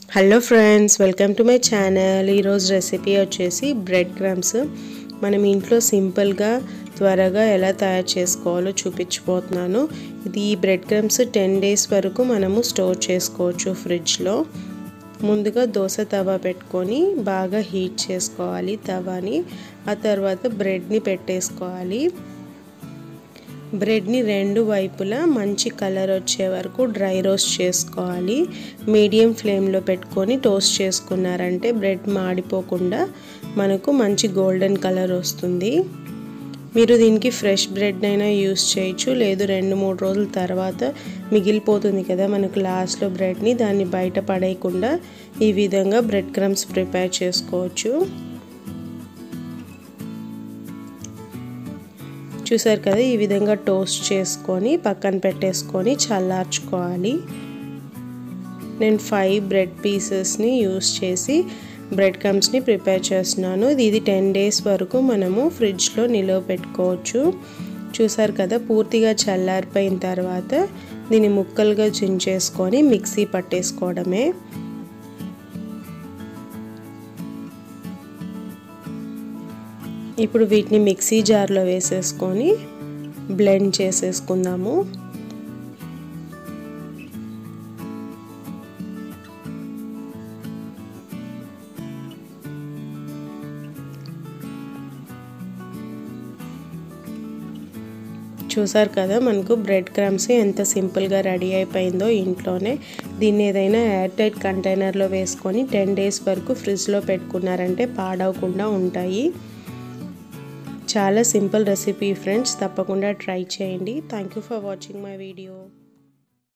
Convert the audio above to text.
hello friends welcome to my channel ఈరోజు recipe వచ్చేసి bread crumbs మనం ఇంట్లో సింపుల్గా త్వరగా ఎలా తయారు చేసుకోవాలో చూపించిపోతున్నాను ఇది ఈ బ్రెడ్ క్రమ్స్ టెన్ డేస్ వరకు మనము స్టోర్ చేసుకోవచ్చు ఫ్రిడ్జ్లో ముందుగా దోశ తవా పెట్టుకొని బాగా హీట్ చేసుకోవాలి తవాని ఆ తర్వాత బ్రెడ్ని పెట్టేసుకోవాలి బ్రెడ్ని రెండు వైపులా మంచి కలర్ వచ్చే వరకు డ్రై రోస్ట్ చేసుకోవాలి మీడియం ఫ్లేమ్లో పెట్టుకొని టోస్ట్ చేసుకున్నారంటే బ్రెడ్ మాడిపోకుండా మనకు మంచి గోల్డెన్ కలర్ వస్తుంది మీరు దీనికి ఫ్రెష్ బ్రెడ్ అయినా యూస్ చేయొచ్చు లేదు రెండు మూడు రోజుల తర్వాత మిగిలిపోతుంది కదా మనకు లాస్ట్లో బ్రెడ్ని దాన్ని బయట పడేయకుండా ఈ విధంగా బ్రెడ్ క్రమ్స్ ప్రిపేర్ చేసుకోవచ్చు చూసారు కదా ఈ విధంగా టోస్ట్ చేసుకొని పక్కన పెట్టేసుకొని చల్లార్చుకోవాలి నేను ఫైవ్ బ్రెడ్ పీసెస్ని యూస్ చేసి బ్రెడ్ క్రమ్స్ని ప్రిపేర్ చేస్తున్నాను ఇది టెన్ డేస్ వరకు మనము ఫ్రిడ్జ్లో నిల్వ పెట్టుకోవచ్చు చూసారు కదా పూర్తిగా చల్లారిపోయిన తర్వాత దీన్ని ముక్కలుగా చించేసుకొని మిక్సీ పట్టేసుకోవడమే ఇప్పుడు వీటిని మిక్సీ జార్లో వేసేసుకొని బ్లెండ్ చేసేసుకుందాము చూసారు కదా మనకు బ్రెడ్ క్రమ్స్ ఎంత సింపుల్గా రెడీ అయిపోయిందో ఇంట్లోనే దీన్ని ఏదైనా ఎయిర్ టైట్ కంటైనర్లో వేసుకొని టెన్ డేస్ వరకు ఫ్రిడ్జ్లో పెట్టుకున్నారంటే పాడవకుండా ఉంటాయి చాలా సింపుల్ రెసిపీ ఫ్రెండ్స్ తప్పకుండా ట్రై చేయండి thank you for watching my video